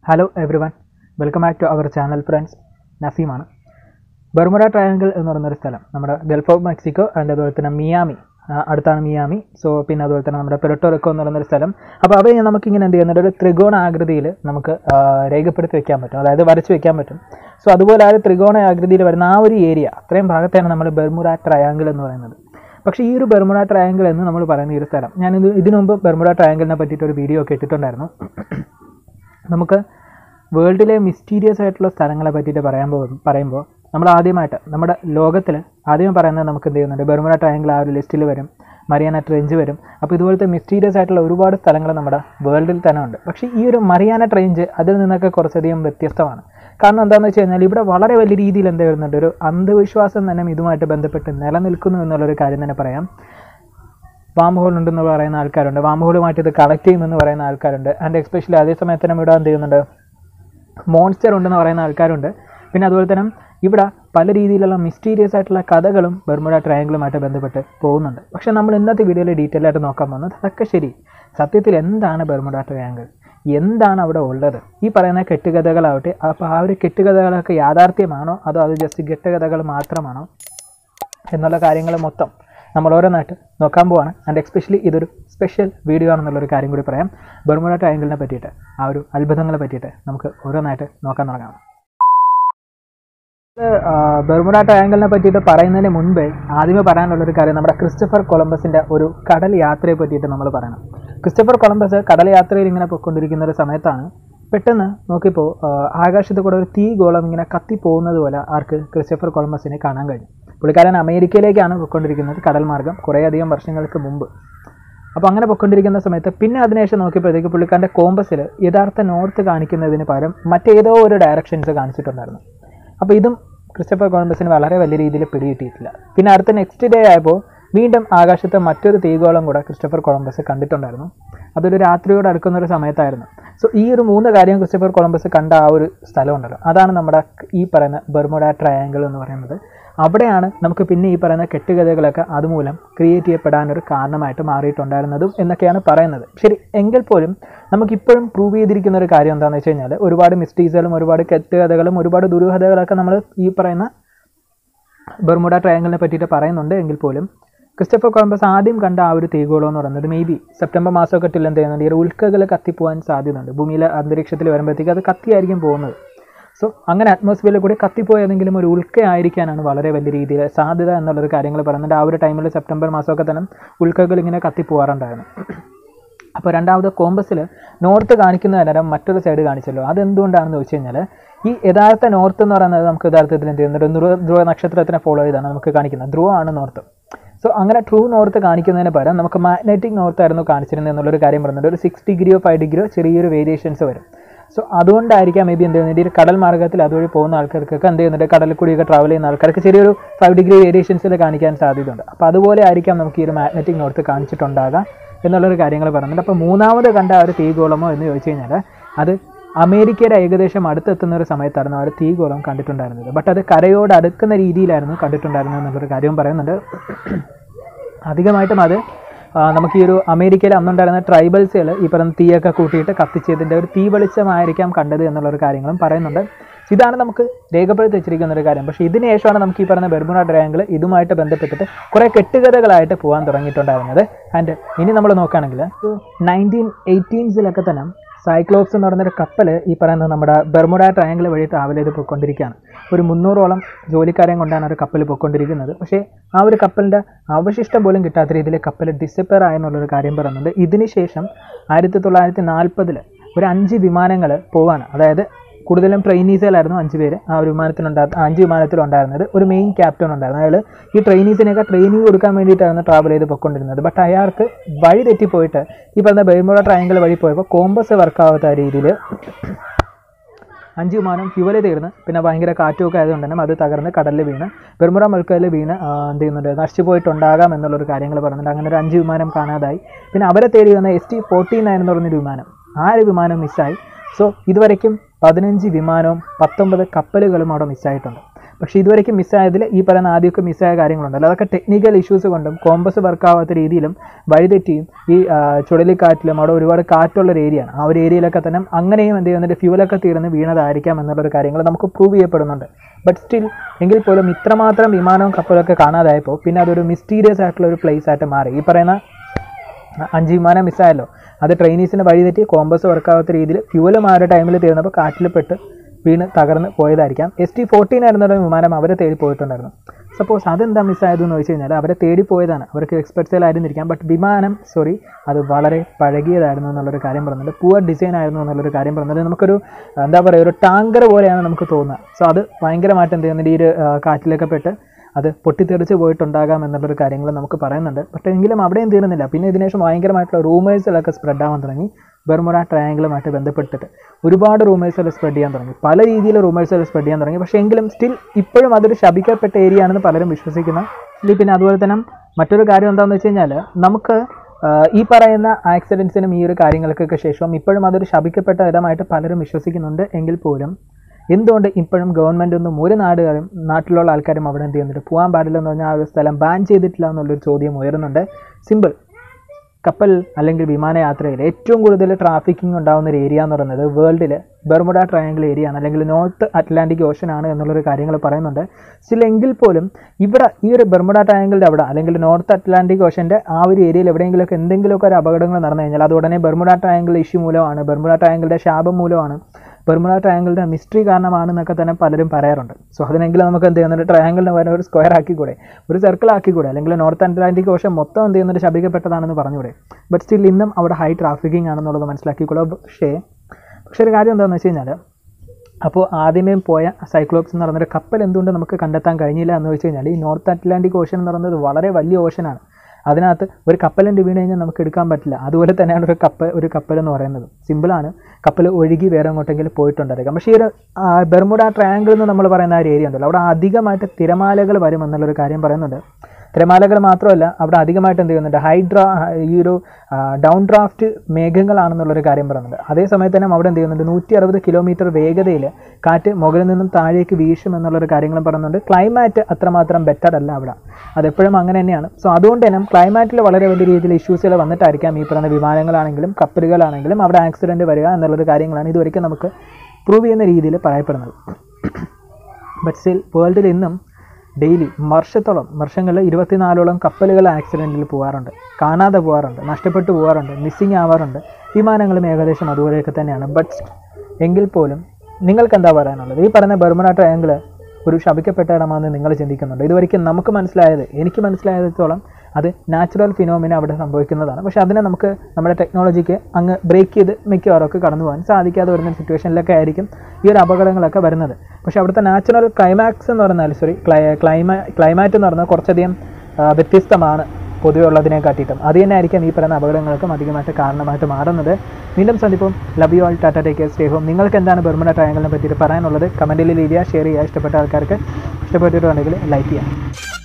hello everyone welcome back to our channel friends നസീമാണ് Bermuda triangle എന്ന് പറയുന്നൊരു സ്ഥലം നമ്മുടെ ഗൾഫ് ഓഫ് മെക്സിക്കോ ആൻഡ് അതുപോലെ തന്നെ മിയാമി ആ, അടുത്താണ് മിയാമി സോ പിന്നെ അതുപോലെ തന്നെ നമ്മുടെ പെരട്ടോറിക്കോ എന്ന് പറയുന്നൊരു സ്ഥലം അപ്പോൾ അവയെ നമുക്കിങ്ങനെ എന്ത് ചെയ്യുന്നുണ്ട് ഒരു ത്രികോണ ആകൃതിയിൽ നമുക്ക് ആ, രേഖപ്പെടുത്തി വെക്കാൻ പറ്റും അതായത് വരച്ച് വെക്കാൻ പറ്റും സോ അതുപോലെ ആ ഒരു ത്രികോണ ആകൃതിയിൽ വരുന്ന ആ ഒരു ഏരിയ അത്രയും ഭാഗത്താണ് നമ്മൾ ബർമുഡ ട്രയാങ്കിൾ എന്ന് പറയുന്നത് പക്ഷേ ഈ ഒരു ബർമുഡ ട്രയാങ്കിൾ എന്ന് നമ്മൾ പറയുന്ന ഈ ഒരു സ്ഥലം ഞാൻ ഇത് ഇതിനു മുമ്പ് ബർമുഡ ട്രയാങ്കിളിനെ പറ്റിയിട്ട് ഒരു വീഡിയോ ഒക്കെ ഇട്ടിട്ടുണ്ടായിരുന്നു നമുക്ക് വേൾഡിലെ മിസ്റ്റീരിയസ് ആയിട്ടുള്ള സ്ഥലങ്ങളെ പറ്റിയിട്ട് പറയാൻ പോകും പറയുമ്പോൾ നമ്മൾ ആദ്യമായിട്ട് നമ്മുടെ ലോകത്തിൽ ആദ്യം പറയുന്നത് നമുക്ക് എന്ത് ചെയ്യുന്നുണ്ട് ബർമുഡ ട്രയാങ്കിൾ ആ ഒരു ലിസ്റ്റിൽ വരും മറിയാന ട്രെഞ്ച് വരും അപ്പോൾ ഇതുപോലത്തെ മിസ്റ്റീരിയസ് ആയിട്ടുള്ള ഒരുപാട് സ്ഥലങ്ങൾ നമ്മുടെ വേൾഡിൽ തന്നെ ഉണ്ട് പക്ഷേ ഈ ഒരു മറിയാന ട്രെഞ്ച് അതിൽ നിന്നൊക്കെ കുറച്ചധികം വ്യത്യസ്തമാണ് കാരണം എന്താണെന്ന് വെച്ച് കഴിഞ്ഞാൽ ഇവിടെ വളരെ വലിയ രീതിയിൽ എന്ത് വരുന്നുണ്ട് ഒരു അന്ധവിശ്വാസം തന്നെ ഇതുമായിട്ട് ബന്ധപ്പെട്ട് നിലനിൽക്കുന്നു എന്നുള്ളൊരു കാര്യം തന്നെ പറയാം വാം ഹോൾ ഉണ്ടെന്ന് പറയുന്ന ആൾക്കാരുണ്ട് വാം ഹോളുമായിട്ട് ഇത് കണക്ട് ചെയ്യുമെന്ന് പറയുന്ന ആൾക്കാരുണ്ട് ആൻഡ് എസ്പെഷ്യലി അതേ സമയത്ത് തന്നെ ഇവിടെ എന്ത് ചെയ്യുന്നുണ്ട് മോൺസ്റ്റർ ഉണ്ടെന്ന് പറയുന്ന ആൾക്കാരുണ്ട് പിന്നെ അതുപോലെ തന്നെ ഇവിടെ പല രീതിയിലുള്ള മിസ്റ്റീരിയസ് ആയിട്ടുള്ള കഥകളും ബർമുഡ ട്രയാങ്കിളുമായിട്ട് ബന്ധപ്പെട്ട് പോകുന്നുണ്ട് പക്ഷേ നമ്മൾ ഇന്നത്തെ വീഡിയോയിൽ ഡീറ്റെയിൽ ആയിട്ട് നോക്കാൻ പോകുന്നത് അതൊക്കെ ശരി സത്യത്തിൽ എന്താണ് ബർമുഡ ട്രയാങ്കിൾ എന്താണ് അവിടെ ഉള്ളത് ഈ പറയുന്ന കെട്ടുകഥകളാവട്ടെ അപ്പോൾ ആ ഒരു കെട്ടുകഥകളൊക്കെ യാഥാർത്ഥ്യമാണോ അതോ അത് ജസ്റ്റ് കെട്ടുകഥകൾ മാത്രമാണോ എന്നുള്ള കാര്യങ്ങൾ മൊത്തം നമ്മൾ ഓരോന്നായിട്ട് നോക്കാൻ പോവാണ് ആൻഡ് എക്സ്പെഷ്യലി ഇതൊരു സ്പെഷ്യൽ വീഡിയോ ആണെന്നുള്ളൊരു കാര്യം കൂടി പറയാം ബർമുഡ ട്രയാങ്കിളിനെ പറ്റിയിട്ട് ആ ഒരു അത്ഭുതങ്ങളെ പറ്റിയിട്ട് നമുക്ക് ഓരോന്നായിട്ട് നോക്കാൻ തുടങ്ങാം ആ, ബർമുഡ ട്രയാങ്കിളിനെ പറ്റിയിട്ട് പറയുന്നതിന് മുൻപേ ആദ്യമേ പറയാനുള്ളൊരു കാര്യം നമ്മുടെ ക്രിസ്റ്റഫർ കൊളംബസിൻ്റെ ഒരു കടൽ യാത്രയെ പറ്റിയിട്ട് നമ്മൾ പറയണം ക്രിസ്റ്റഫർ കൊളംബസ് കടൽ യാത്രയിൽ ഇങ്ങനെ പോയിക്കൊണ്ടിരിക്കുന്ന ഒരു സമയത്താണ് പെട്ടെന്ന് നോക്കിയപ്പോൾ ആ, ആകാശത്ത് കൂടെ ഒരു തീ ഗോളം ഇങ്ങനെ കത്തിപ്പോകുന്നത് പോലെ ആർക്ക് ക്രിസ്റ്റഫർ കൊളംബസിനെ കാണാൻ കഴിഞ്ഞു പുള്ളിക്കാരൻ അമേരിക്കയിലേക്കാണ് പോയിക്കൊണ്ടിരിക്കുന്നത് കടൽ മാർഗം കുറേയധികം വർഷങ്ങൾക്ക് മുമ്പ് അപ്പോൾ അങ്ങനെ പൊയ്ക്കൊണ്ടിരിക്കുന്ന സമയത്ത് പിന്നെ അതിനുശേഷം നോക്കിയപ്പോഴത്തേക്ക് പുള്ളിക്കാരൻ്റെ കോമ്പസിൽ യഥാർത്ഥ നോർത്ത് കാണിക്കുന്നതിന് പകരം മറ്റേതോ ഒരു ഡയറക്ഷൻസ് കാണിച്ചിട്ടുണ്ടായിരുന്നു അപ്പോൾ ഇതും ക്രിസ്റ്റഫർ കൊളംബസിന് വളരെ വലിയ രീതിയിൽ പിടികിട്ടിയിട്ടില്ല പിന്നെ അടുത്ത നെക്സ്റ്റ് ഡേ ആയപ്പോൾ വീണ്ടും ആകാശത്ത് മറ്റൊരു തീഗോളം കൂടെ ക്രിസ്റ്റഫർ കൊളംബസ് കണ്ടിട്ടുണ്ടായിരുന്നു അതൊരു രാത്രിയോട് അടുക്കുന്ന ഒരു സമയത്തായിരുന്നു സോ ഈ ഒരു മൂന്ന് കാര്യം ക്രിസ്റ്റഫർ കൊളംബസ് കണ്ട ആ ഒരു സ്ഥലമുണ്ടല്ലോ അതാണ് നമ്മുടെ ഈ പറയുന്ന ബർമുഡ ട്രയാങ്കിൾ എന്ന് പറയുന്നത് അവിടെയാണ് നമുക്ക് പിന്നെ ഈ പറയുന്ന കെട്ടുകഥകളൊക്കെ അതുമൂലം ക്രിയേറ്റ് ചെയ്യപ്പെടാനൊരു കാരണമായിട്ട് മാറിയിട്ടുണ്ടായിരുന്നതും എന്നൊക്കെയാണ് പറയുന്നത് ശരി എങ്കിൽ പോലും നമുക്കിപ്പോഴും പ്രൂവ് ചെയ്തിരിക്കുന്ന ഒരു കാര്യം എന്താണെന്ന് വെച്ച് കഴിഞ്ഞാൽ ഒരുപാട് മിസ്റ്റീസുകളും ഒരുപാട് കെട്ടുകഥകളും ഒരുപാട് ദുരൂഹതകളൊക്കെ നമ്മൾ ഈ പറയുന്ന ബർമുഡ ട്രയാങ്കിളിനെ പറ്റിയിട്ട് പറയുന്നുണ്ട് എങ്കിൽ പോലും ക്രിസ്റ്റഫർ കൊളംബസ് ആദ്യം കണ്ട ആ ഒരു തീഗോളം എന്ന് പറയുന്നത് മേ ബി സെപ്റ്റംബർ മാസമൊക്കെ ഇട്ടില്ല എന്ത് ചെയ്യുന്നുണ്ട് ഈ ഒരു ഉൽക്കകൾ കത്തിപ്പോകാൻ സാധ്യതയുണ്ട് ഭൂമിയിലെ അന്തരീക്ഷത്തിൽ വരുമ്പോഴത്തേക്ക് അത് കത്തിയായിരിക്കും പോകുന്നത് സോ അങ്ങനെ അറ്റ്മോസ്ഫിയറിൽ കൂടി കത്തിപ്പോയ ഏതെങ്കിലും ഒരു ഉൽക്ക ആയിരിക്കാനാണ് വളരെ വലിയ രീതിയിൽ സാധ്യത എന്നുള്ളൊരു കാര്യങ്ങൾ പറയുന്നുണ്ട് ആ ഒരു ടൈമിൽ സെപ്റ്റംബർ മാസമൊക്കെ തന്നെ ഉൽക്കകൾ ഇങ്ങനെ കത്തിപ്പോകാറുണ്ടായിരുന്നു അപ്പോൾ രണ്ടാമത് കോമ്പസിൽ നോർത്ത് കാണിക്കുന്ന നേരം മറ്റൊരു സൈഡ് കാണിച്ചല്ലോ അതെന്തുകൊണ്ടാണെന്ന് ചോദിച്ചു കഴിഞ്ഞാൽ ഈ യഥാർത്ഥ നോർത്ത് എന്ന് പറയുന്നത് നമുക്ക് യഥാർത്ഥത്തിൽ എന്ത് ചെയ്യുന്നുണ്ട് ധ്രുവ ധ്രുവ നക്ഷത്രത്തിനെ ഫോളോ ചെയ്താണ് നമുക്ക് കാണിക്കുന്നത് ധ്രുവമാണ് നോർത്ത് സോ അങ്ങനെ ട്രൂ നോർത്ത് കാണിക്കുന്നതിന് പകരം നമുക്ക് മാഗ്നറ്റിക് നോർത്ത് ആയിരുന്നു കാണിച്ചിരുന്നത് എന്നുള്ളൊരു കാര്യം പറയുന്നുണ്ട് ഒരു സിക്സ് ഡിഗ്രിയോ ഫൈവ് ഡിഗ്രിയോ ചെറിയൊരു വേരിയേഷൻസ് വരും സോ അതുകൊണ്ടായിരിക്കാം മേ ബി എന്ത് ചെയ്യുന്നത് ഈ കടൽ മാർഗ്ഗത്തിൽ അതുവഴി പോകുന്ന ആൾക്കാർക്കൊക്കെ എന്ത് ചെയ്യുന്നുണ്ട് കടലിൽ കൂടിയൊക്കെ ട്രാവൽ ചെയ്യുന്ന ആൾക്കാർക്ക് ചെറിയൊരു ഫൈവ് ഡിഗ്രി വേരിയേഷൻസിൽ കാണിക്കാൻ സാധ്യതയുണ്ട് അപ്പോൾ അതുപോലെ ആയിരിക്കാം നമുക്ക് ഈ ഒരു മാഗ്നറ്റിക് നോർത്ത് കാണിച്ചിട്ടുണ്ടാകാം എന്നുള്ളൊരു കാര്യങ്ങൾ പറയുന്നുണ്ട് അപ്പോൾ മൂന്നാമത് കണ്ട ആ ഒരു തീഗോളമോ എന്ന് ചോദിച്ചു കഴിഞ്ഞാൽ അത് അമേരിക്കയുടെ ഏകദേശം അടുത്തെത്തുന്ന ഒരു സമയത്തായിരുന്നു ആ ഒരു തീഗോളം കണ്ടിട്ടുണ്ടായിരുന്നത് ബട്ട് അത് കരയോട് അടുക്കുന്ന രീതിയിലായിരുന്നു കണ്ടിട്ടുണ്ടായിരുന്നത് എന്നുള്ളൊരു കാര്യവും പറയുന്നുണ്ട് അധികമായിട്ടും അത് ആ, നമുക്ക് ഈ ഒരു അമേരിക്കയിൽ അന്നുണ്ടായിരുന്ന ട്രൈബൽസുകൾ ഈ പറയുന്ന തീയൊക്കെ കൂട്ടിയിട്ട് കത്തിച്ചതിൻ്റെ ഒരു തീ വെളിച്ചമായിരിക്കാം കണ്ടത് എന്നുള്ളൊരു കാര്യങ്ങളും പറയുന്നുണ്ട് ഇതാണ് നമുക്ക് രേഖപ്പെടുത്തി വെച്ചിരിക്കുന്ന ഒരു കാര്യം പക്ഷേ ഇതിന് ശേഷമാണ് നമുക്ക് ഈ പറയുന്ന ബെർമുഡ ട്രയാങ്കിൾ ഇതുമായിട്ട് ബന്ധപ്പെട്ടിട്ട് കുറേ കെട്ടുകഥകളായിട്ട് പോകാൻ തുടങ്ങിയിട്ടുണ്ടായിരുന്നത് ആൻഡ് ഇനി നമ്മൾ നോക്കുകയാണെങ്കിൽ നയൻറ്റീൻ എയ്റ്റീൻസിലൊക്കെ തന്നെ സൈക്ലോപ്സ് എന്ന് പറയുന്നൊരു കപ്പൽ ഈ പറയുന്ന നമ്മുടെ ബെർമുഡ ട്രയാങ്കിൾ വഴി ട്രാവൽ ചെയ്ത് പോയിക്കൊണ്ടിരിക്കുകയാണ് ഒരു മുന്നൂറോളം ജോലിക്കാരെയും കൊണ്ടാണ് ഒരു കപ്പൽ പോയിക്കൊണ്ടിരിക്കുന്നത് പക്ഷേ ആ ഒരു കപ്പലിൻ്റെ അവശിഷ്ടം പോലും കിട്ടാത്ത രീതിയിൽ കപ്പൽ ഡിസപ്പയർ ആയെന്നുള്ളൊരു കാര്യം പറയുന്നുണ്ട് ഇതിന് ശേഷം ആയിരത്തി തൊള്ളായിരത്തി നാൽപ്പതിൽ ഒരു അഞ്ച് വിമാനങ്ങൾ പോവാണ് അതായത് കൂടുതലും ട്രെയിനീസുകളായിരുന്നു അഞ്ച് പേര് ആ ഒരു വിമാനത്തിലുണ്ടായിരുന്ന അഞ്ച് വിമാനത്തിലുണ്ടായിരുന്നത് ഒരു മെയിൻ ക്യാപ്റ്റൻ ഉണ്ടായിരുന്നു അയാൾ ഈ ട്രെയിനീസിനെയൊക്കെ ട്രെയിനിങ് കൊടുക്കാൻ വേണ്ടിയിട്ടായിരുന്നു ട്രാവൽ ചെയ്ത് പൊയ്ക്കൊണ്ടിരുന്നത് ബട്ട് അയാൾക്ക് വഴി തെറ്റിപ്പോയിട്ട് ഈ പറഞ്ഞ ബെർമുഡ ട്രയാങ്കിൾ വഴി പോയപ്പോൾ കോമ്പസ് വർക്കാവാത്ത രീതിയിൽ അഞ്ച് വിമാനം ഫ്യുവല് തീർന്ന് പിന്നെ ഭയങ്കര കാറ്റുമൊക്കെ ആയതുകൊണ്ട് തന്നെ അത് തകർന്ന് കടലിൽ വീണ് ബെർമുഡ മുൾക്കയിൽ വീണ് ആ, എന്ത് ചെയ്യുന്നുണ്ട് നശിച്ചു പോയിട്ടുണ്ടാകാം എന്നുള്ളൊരു കാര്യങ്ങൾ പറയുന്നുണ്ട് അങ്ങനെ ഒരു അഞ്ച് വിമാനം കാണാതായി പിന്നെ അവരെ തേടി വന്ന എസ് ടി ഫോർട്ടി നയൻ എന്ന് പറഞ്ഞൊരു വിമാനം ആ ഒരു വിമാനം മിസ്സായി സോ ഇതുവരയ്ക്കും പതിനഞ്ച് വിമാനവും പത്തൊമ്പത് കപ്പലുകളും അവിടെ മിസ്സായിട്ടുണ്ട് പക്ഷേ ഇതുവരെയ്ക്കും മിസ്സായതിൽ ഈ പറയുന്ന ആദ്യമൊക്കെ മിസ്സായ കാര്യങ്ങളുണ്ടല്ലോ അതൊക്കെ ടെക്നിക്കൽ ഇഷ്യൂസ് കൊണ്ടും കോമ്പസ് വർക്കാവാത്ത രീതിയിലും വഴിതെറ്റിയും ഈ ആ, ചുഴലിക്കാറ്റിലും അവിടെ ഒരുപാട് കാറ്റുള്ള ഒരു ഏരിയയാണ് ആ ഒരു ഏരിയയിലൊക്കെ തന്നെ അങ്ങനെയും എന്ത് ചെയ്യുന്നുണ്ട് ഫ്യൂലൊക്കെ തീർന്ന് വീണതായിരിക്കാം എന്നുള്ളൊരു കാര്യങ്ങൾ നമുക്ക് പ്രൂവ് ചെയ്യപ്പെടുന്നുണ്ട് ബട്ട് സ്റ്റിൽ എങ്കിൽ പോലും ഇത്രമാത്രം വിമാനവും കപ്പലൊക്കെ കാണാതായപ്പോൾ പിന്നെ അതൊരു മിസ്റ്റീരിയസ് ആയിട്ടുള്ള ഒരു പ്ലേസ് ആയിട്ട് മാറി ഈ പറയുന്ന അഞ്ച് വിമാനം മിസ്സായല്ലോ അത് ട്രെയിനീസിന് വഴിതെറ്റി കോമ്പസ് വർക്കാവാത്ത രീതിയിൽ ഫ്യൂവലും ആ ഒരു ടൈമിൽ തീർന്നപ്പോൾ കാറ്റിൽ പെട്ട് വീണ് തകർന്ന് പോയതായിരിക്കാം എസ് ടി ഫോർട്ടീൻ ആയിരുന്ന ഒരു വിമാനം അവരെ തേടി പോയിട്ടുണ്ടായിരുന്നു സപ്പോസ് അതെന്താ മിസ്സായതെന്ന് ചോദിച്ചു കഴിഞ്ഞാൽ അവരെ തേടി പോയതാണ് അവർക്ക് എക്സ്പെർട്സിലായിരുന്നിരിക്കാം ബട്ട് വിമാനം സോറി അത് വളരെ പഴകിയതായിരുന്നു എന്നുള്ളൊരു കാര്യം പറയുന്നുണ്ട് പുവർ ഡിസൈൻ ആയിരുന്നു എന്നുള്ളൊരു കാര്യം പറയുന്നത് നമുക്കൊരു എന്താ പറയുക ഒരു ടാങ്കർ പോലെയാണ് നമുക്ക് തോന്നുക സോ അത് ഭയങ്കരമായിട്ട് എന്ത് ചെയ്യുന്നുണ്ട് ഈ ഒരു ആ, കാറ്റിലൊക്കെ പെട്ട് അത് പൊട്ടിത്തെറിച്ച് പോയിട്ടുണ്ടാകാം എന്നുള്ളൊരു കാര്യങ്ങൾ നമുക്ക് പറയുന്നുണ്ട് പക്ഷേ എങ്കിലും അവിടെയും തീരുന്നില്ല പിന്നെ ഇതിനുശേഷം ഭയങ്കരമായിട്ടുള്ള റൂമേഴ്സിലൊക്കെ സ്പ്രെഡ് ആവാൻ തുടങ്ങി ബെർമുഡ ട്രയാങ്കിളുമായിട്ട് ബന്ധപ്പെട്ടിട്ട് ഒരുപാട് റൂമേഴ്സുകൾ സ്പ്രെഡ് ചെയ്യാൻ തുടങ്ങി പല രീതിയിൽ റൂമേഴ്സുകൾ സ്പ്രെഡ് ചെയ്യാൻ തുടങ്ങി പക്ഷേ എങ്കിലും സ്റ്റിൽ ഇപ്പോഴും അതൊരു ശപിക്കപ്പെട്ട ഏരിയ ആണെന്ന് പലരും വിശ്വസിക്കുന്ന ഇനി പിന്നെ അതുപോലെ തന്നെ മറ്റൊരു കാര്യം എന്താണെന്ന് വെച്ച് കഴിഞ്ഞാൽ നമുക്ക് ആ, ഈ പറയുന്ന ആക്സിഡൻസിനും ഈ ഒരു കാര്യങ്ങൾക്കൊക്കെ ശേഷം ഇപ്പോഴും അതൊരു ശപിക്കപ്പെട്ട ഇടമായിട്ട് പലരും വിശ്വസിക്കുന്നുണ്ട് എങ്കിൽ പോലും എന്തുകൊണ്ട് ഇപ്പോഴും ഗവൺമെൻറ് ഒന്നും ഒരു നാടുകാരും നാട്ടിലുള്ള ആൾക്കാരും അവിടെ എന്ത് ചെയ്യുന്നുണ്ട് പോകാൻ പാടില്ലെന്ന് പറഞ്ഞാൽ ആ ഒരു സ്ഥലം ബാൻ ചെയ്തിട്ടില്ല എന്നുള്ളൊരു ചോദ്യം ഉയരുന്നുണ്ട് സിമ്പിൾ കപ്പൽ അല്ലെങ്കിൽ വിമാനയാത്രയിൽ ഏറ്റവും കൂടുതൽ ട്രാഫിക്കിംഗ് ഉണ്ടാകുന്ന ഒരു ഏരിയ എന്ന് പറയുന്നത് വേൾഡിൽ ബെർമുഡ ട്രയാങ്കിൾ ഏരിയ ആണ് അല്ലെങ്കിൽ നോർത്ത് അറ്റ്ലാന്റിക് ഓഷൻ ആണ് എന്നുള്ളൊരു കാര്യങ്ങൾ പറയുന്നുണ്ട് സ്റ്റിൽ എങ്കിൽ പോലും ഇവിടെ ഈ ഒരു ബെർമുഡ ട്രയാങ്കിളിൻ്റെ അവിടെ അല്ലെങ്കിൽ നോർത്ത് അറ്റ്ലാന്റിക് ഓഷൻ്റെ ആ ഒരു ഏരിയയിൽ എവിടെയെങ്കിലുമൊക്കെ എന്തെങ്കിലുമൊക്കെ ഒരു അപകടങ്ങൾ നടന്നു കഴിഞ്ഞാൽ അത് ഉടനെ ബെർമുഡ ട്രയാങ്കിൾ ഇഷ്യൂ മൂലമാണ് ബെർമുഡ ട്രയാങ്കിളിൻ്റെ ശാപം മൂലമാണ് ബെർമുഡ ട്രയാങ്കിളിൻ്റെ മിസ്റ്ററി കാരണമാണെന്നൊക്കെ തന്നെ പലരും പറയാറുണ്ട് സോ അതിനെങ്കിലും നമുക്ക് എന്ത് ചെയ്യുന്നുണ്ട് ട്രയാങ്കിളിന് പകരം ഒരു സ്ക്വയർ ആക്കിക്കൂടെ ഒരു സർക്കിൾ ആക്കിക്കൂടെ അല്ലെങ്കിൽ നോർത്ത് അറ്റ്ലാന്റിക് ഓഷൻ മൊത്തം എന്ത് ചെയ്യുന്നത് ശപിക്കപ്പെട്ടതാണെന്ന് പറഞ്ഞുകൂടെ ബട്ട് സ്റ്റിൽ ഇന്നും അവിടെ ഹൈ ട്രാഫിക്കിംഗ് ആണെന്നുള്ളത് മനസ്സിലാക്കിക്കൂടെ പക്ഷേ പക്ഷേ ഒരു കാര്യം എന്താണെന്ന് വെച്ച് കഴിഞ്ഞാൽ അപ്പോൾ ആദ്യമേ പോയ സൈക്ലോപ്സ് എന്ന് പറയുന്നൊരു കപ്പൽ എന്തുകൊണ്ട് നമുക്ക് കണ്ടെത്താൻ കഴിഞ്ഞില്ല എന്ന് വെച്ച് കഴിഞ്ഞാൽ ഈ നോർത്ത് അറ്റ്ലാന്റിക് ഓഷൻ എന്ന് പറയുന്നത് വളരെ വലിയ ഓഷനാണ് അതിനകത്ത് ഒരു കപ്പലിൻ്റെ വീണ് കഴിഞ്ഞാൽ നമുക്ക് എടുക്കാൻ പറ്റില്ല അതുപോലെ തന്നെയാണ് ഒരു കപ്പൽ ഒരു കപ്പൽ എന്ന് പറയുന്നത് സിമ്പിളാണ് കപ്പൽ ഒഴുകി വേറെ എങ്ങോട്ടെങ്കിലും പോയിട്ടുണ്ടായിരിക്കാം പക്ഷേ ഈ ഒരു ആ, ബെർമുഡ ട്രയാങ്കിൾ എന്ന് നമ്മൾ പറയുന്ന ആ ഒരു ഏരിയ ഉണ്ടല്ലോ അവിടെ അധികമായിട്ട് തിരമാലകൾ വരും എന്നുള്ളൊരു കാര്യം പറയുന്നുണ്ട് തിരമാലകൾ മാത്രമല്ല അവിടെ അധികമായിട്ട് എന്ത് ചെയ്യുന്നുണ്ട് ഹൈഡ്രാ ഈ ഒരു ഡൗൺ ഡ്രാഫ്റ്റ് മേഘങ്ങളാണെന്നുള്ളൊരു കാര്യം പറയുന്നുണ്ട് അതേ സമയത്ത് തന്നെ അവിടെ എന്ത് ചെയ്യുന്നുണ്ട് നൂറ്റി അറുപത് കിലോമീറ്റർ വേഗതയിൽ കാറ്റ് മുകളിൽ നിന്നും താഴേക്ക് വീശും എന്നുള്ളൊരു കാര്യങ്ങളും പറയുന്നുണ്ട് ക്ലൈമാറ്റ് അത്രമാത്രം ബെറ്റർ അല്ല അവിടെ അതെപ്പോഴും അങ്ങനെ തന്നെയാണ് സോ അതുകൊണ്ട് തന്നെ ക്ലൈമാറ്റിൽ വളരെ വലിയ രീതിയിൽ ഇഷ്യൂസുകൾ വന്നിട്ടായിരിക്കാം ഈ പറയുന്ന വിമാനങ്ങളാണെങ്കിലും കപ്പലുകളാണെങ്കിലും അവിടെ ആക്സിഡൻറ്റ് വരിക എന്നുള്ളൊരു കാര്യങ്ങളാണ് ഇതുവരെയ്ക്കും നമുക്ക് പ്രൂവ് ചെയ്യുന്ന രീതിയിൽ പറയപ്പെടുന്നത് ബട്ട് സ്റ്റിൽ വേൾഡിൽ ഇന്നും ഡെയിലി വർഷത്തോളം വർഷങ്ങളിൽ ഇരുപത്തിനാലോളം കപ്പലുകൾ ആക്സിഡൻറ്റിൽ പോകാറുണ്ട് കാണാതെ പോകാറുണ്ട് നഷ്ടപ്പെട്ടു പോകാറുണ്ട് മിസ്സിങ് ആവാറുണ്ട് വിമാനങ്ങളും ഏകദേശം അതുപോലെയൊക്കെ തന്നെയാണ് ബട്ട് എങ്കിൽ പോലും നിങ്ങൾക്ക് എന്താ പറയാനുള്ളത് ഈ പറയുന്ന ബർമുഡ ട്രയാങ്കിൾ ഒരു ശപിക്കപ്പെട്ട ഇടമാണെന്ന് നിങ്ങൾ ചിന്തിക്കുന്നുണ്ട് ഇതുവരെയ്ക്കും നമുക്ക് മനസ്സിലായത് എനിക്ക് മനസ്സിലായതോളം അത് നാച്ചുറൽ ഫിനോമിന അവിടെ സംഭവിക്കുന്നതാണ് പക്ഷേ അതിനെ നമുക്ക് നമ്മുടെ ടെക്നോളജിക്ക് അങ്ങ് ബ്രേക്ക് ചെയ്ത് മിക്കവാറൊക്കെ കടന്നു പോകാൻ സാധിക്കാതെ വരുന്ന സിറ്റുവേഷനിലൊക്കെ ആയിരിക്കും ഈ ഒരു അപകടങ്ങളൊക്കെ വരുന്നത് പക്ഷേ അവിടുത്തെ നാച്ചുറൽ ക്ലൈമാക്സ് എന്ന് പറഞ്ഞാൽ സോറി ക്ലൈ ക്ലൈമാ ക്ലൈമാറ്റ് എന്ന് പറഞ്ഞാൽ കുറച്ചധികം ആ, വ്യത്യസ്തമാണ് പൊതുവെ ഉള്ളതിനെ കാട്ടിയിട്ടും അത് തന്നെ ആയിരിക്കും ഈ പറയുന്ന അപകടങ്ങൾക്കും അധികമായിട്ട് കാരണമായിട്ട് മാറുന്നത് വീണ്ടും സന്ദിപ്പം love you all tata take care stay home നിങ്ങൾക്ക് എന്താണ് ബെർമുഡ ട്രയാങ്കിളിനെ പറ്റിയിട്ട് പറയാനുള്ളത് കമൻറ്റിൽ എഴുതിയാൽ ഷെയർ ചെയ്യുക ഇഷ്ടപ്പെട്ട ആൾക്കാർക്ക് ഇഷ്ടപ്പെട്ടിട്ടുണ്ടെങ്കിൽ ലൈക്ക് ചെയ്യാം